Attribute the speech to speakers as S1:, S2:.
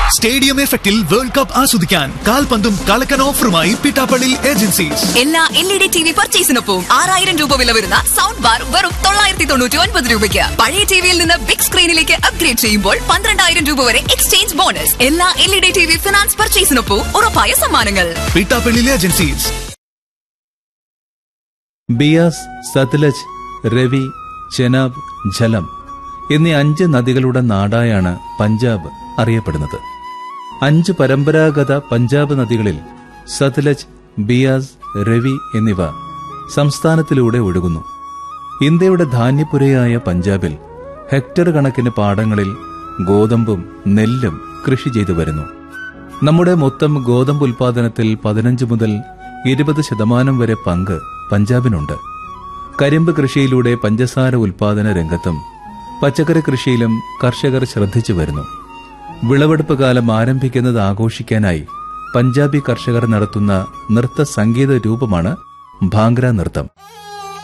S1: stadium എഫക്റ്റിൽ world cup ആസ്വദിക്കാൻ കാൽപന്തും കളക്കൻ ഓഫറുമായി പിട്ടാപ്പള്ളി ഏജൻസീസ്
S2: എല്ലാ L E D T V പർച്ചേസിനൊപ്പം ആറായിരം രൂപ വില വരുന്ന സൗണ്ട് ബാർ വെറും തൊള്ളായിരത്തി തൊണ്ണൂറ്റി ഒൻപത് രൂപയ്ക്ക് പഴയ ടിവിയിൽ നിന്ന് ബിഗ് സ്ക്രീനിലേക്ക് അപ്ഗ്രേഡ് ചെയ്യുമ്പോൾ പന്ത്രണ്ടായിരം രൂപ വരെ എക്സ്ചേഞ്ച് ബോണസ് എല്ലാ L E D T V finance പർച്ചേസിനൊപ്പം ഉറപ്പായ സമ്മാനങ്ങൾ
S1: പിട്ടാപ്പള്ളി ഏജൻസീസ്
S3: ബിയാസ് സത്ലജ് രവി ചെനാബ് ഝലം എന്നീ അഞ്ച് നദികളുടെ നാടായാണ് പഞ്ചാബ് അറിയപ്പെടുന്നത് അഞ്ച് പരമ്പരാഗത പഞ്ചാബ് നദികളിൽ സത്ലജ് ബിയാസ് രവി എന്നിവ സംസ്ഥാനത്തിലൂടെ ഒഴുകുന്നു ഇന്ത്യയുടെ ധാന്യപുരയായ പഞ്ചാബിൽ ഹെക്ടർ കണക്കിന് പാടങ്ങളിൽ ഗോതമ്പും നെല്ലും കൃഷി ചെയ്തു വരുന്നു നമ്മുടെ മൊത്തം ഗോതമ്പ് ഉൽപാദനത്തിൽ പതിനഞ്ച് മുതൽ ഇരുപത് ശതമാനം വരെ പങ്ക് പഞ്ചാബിനുണ്ട് കരിമ്പ് കൃഷിയിലൂടെ പഞ്ചസാര ഉൽപാദന രംഗത്തും പച്ചക്കറി കൃഷിയിലും കർഷകർ ശ്രദ്ധിച്ചു വരുന്നു വിളവെടുപ്പ് കാലം ആരംഭിക്കുന്നത് ആഘോഷിക്കാനായി പഞ്ചാബി കർഷകർ നടത്തുന്ന നൃത്ത സംഗീത രൂപമാണ് ഭാംഗ്ര നൃത്തം